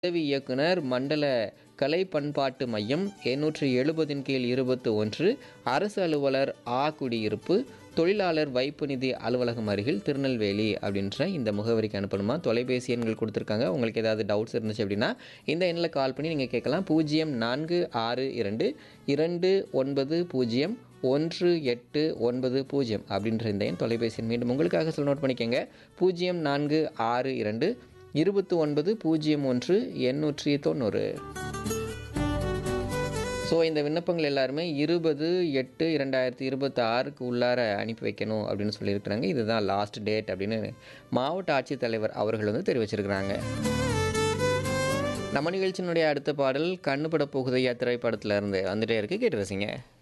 உதவி இயக்குனர் மண்டல கலை பண்பாட்டு மையம் எண்ணூற்று எழுபதின் கீழ் இருபத்து ஒன்று அரசு அலுவலர் ஆ குடியிருப்பு தொழிலாளர் வைப்பு நிதி அலுவலகம் அருகில் திருநெல்வேலி அப்படின்ற இந்த முகவரிக்கு அனுப்பணுமா தொலைபேசி எண்கள் கொடுத்துருக்காங்க உங்களுக்கு ஏதாவது டவுட்ஸ் இருந்துச்சு அப்படின்னா இந்த எண்ணில் கால் பண்ணி நீங்கள் கேட்கலாம் பூஜ்ஜியம் நான்கு ஆறு இரண்டு இரண்டு ஒன்பது பூஜ்ஜியம் ஒன்று எட்டு ஒன்பது பூஜ்ஜியம் அப்படின்ற இந்த எண் தொலைபேசி எண் மீண்டும் உங்களுக்காக சொல்ல நோட் பண்ணிக்கோங்க பூஜ்ஜியம் நான்கு ஆறு இரண்டு இருபத்து ஒன்பது பூஜ்ஜியம் ஒன்று எண்ணூற்றி தொண்ணூறு ஸோ இந்த விண்ணப்பங்கள் எல்லாருமே இருபது எட்டு இரண்டாயிரத்தி இருபத்தி ஆறுக்கு உள்ளார அனுப்பி வைக்கணும் அப்படின்னு சொல்லியிருக்கிறாங்க இதுதான் லாஸ்ட் டேட் அப்படின்னு மாவட்ட ஆட்சித்தலைவர் அவர்கள் வந்து தெரிவிச்சிருக்கிறாங்க நம்ம நிகழ்ச்சியினுடைய அடுத்த பாடல் கண்ணுபட போகுதையா திரைப்படத்துல இருந்து வந்துட்டே இருக்கு கேட்டு ரசிங்க